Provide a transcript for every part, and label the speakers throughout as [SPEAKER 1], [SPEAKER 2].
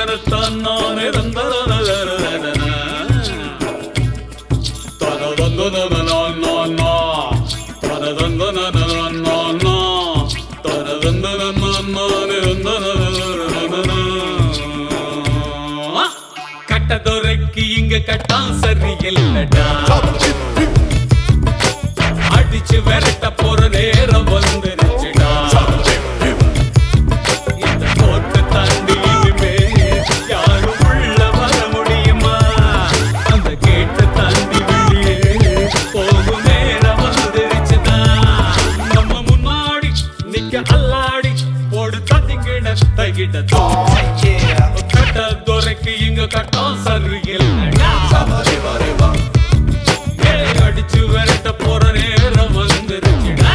[SPEAKER 1] தனத்தான் நானே தந்தரனரனரன. தனதந்தனனனனனா. தனதந்தனனனனனா. தனதந்தனனனனே தந்தனனனனனா. கட்டதுரைக்கு இங்க கட்டான் சரியில்லடா அடிச்சு விரட்ட போற நேரம் வந்துருச்சுடா இந்த கோட்டை தாண்டி இனிமே யாரும் உள்ள வர முடியுமா அந்த கேட்டை தாண்டி வெளியே போகும் நேரம் வந்துருச்சுடா நம்ம முன்னாடி நிக்க அல்லாடி போடு தட்டிக்கிட தகிட கட்ட துரைக்கு இங்க கட்டம் சரியில்லைடா ஏய், அடிச்சு விரட்ட போற நேரம் வந்துருச்சுடா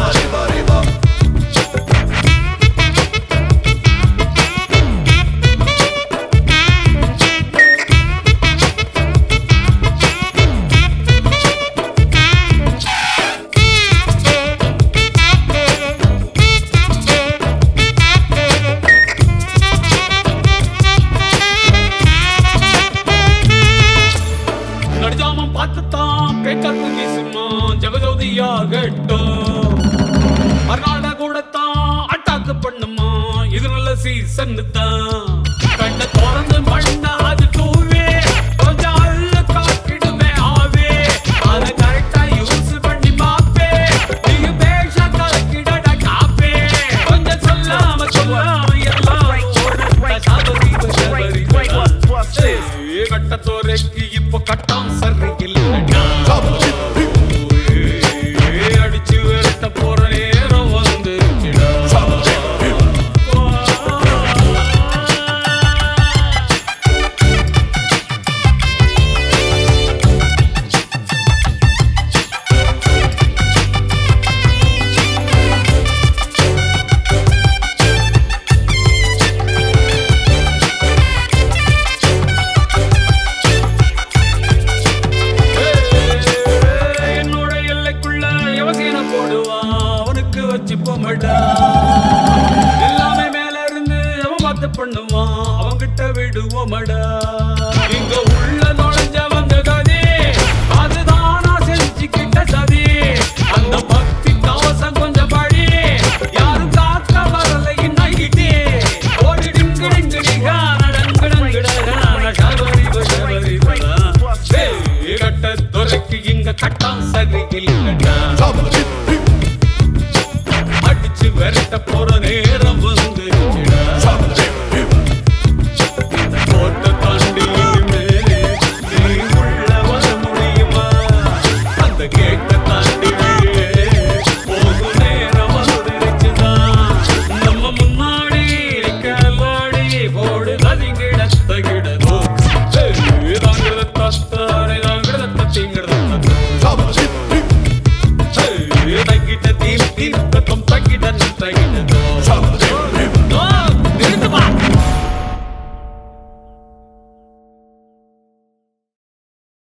[SPEAKER 1] நடிஜாமம் பார்த்துத்தான் பேக்கத்து வீசுமா ஜெகஜோதியாகட்டும் மறுநாள கூடத்தான் அட்டாக்கு பண்ணுமா இது நல்ல சீசன் தான் கண்ண திறந்து மண்ண அது தூவே கொஞ்சம் அள்ள காக்கிடுமே ஆவே அதை கரெக்டா யூஸ் பண்ணி மாப்பே நீங்க பேஷா கலக்கிடடா காப்பே கொஞ்சம் சொல்லாம சொல்லாம எல்லாம் ஓடுற சாபரி சாபரி கட்டத்தோரைக்கு இப்போ கட்டம் சரியில்லைடா ஏய், அடிச்சு விரட்ட போற நேரம் வந்துருச்சுடா என்னோட எல்லைக்குள்ள யவசீன போடுவான் அவனுக்கு வச்சு போமடா எல்லாமே மேல இருந்து அவன் பார்த்து பண்ணுவான் அவன்கிட்ட விடுவோமடா இங்க உள்ள நுழைஞ்சவங்க கதி அதுதான் நான் செஞ்சுக்கிட்ட சதி அந்த பக்தி கவசம் கொஞ்சம் படி யாரும் காக்க வரலை நைட்டே ஓடி டிங்கு டிங்கு டிங்கா நடங்கு டங்குடா சபரி சபரி ஏய், கட்ட துறைக்கு இங்க கட்டம் சரியில்லைடா அடிச்சு விரட்ட போற நேரம் வந்து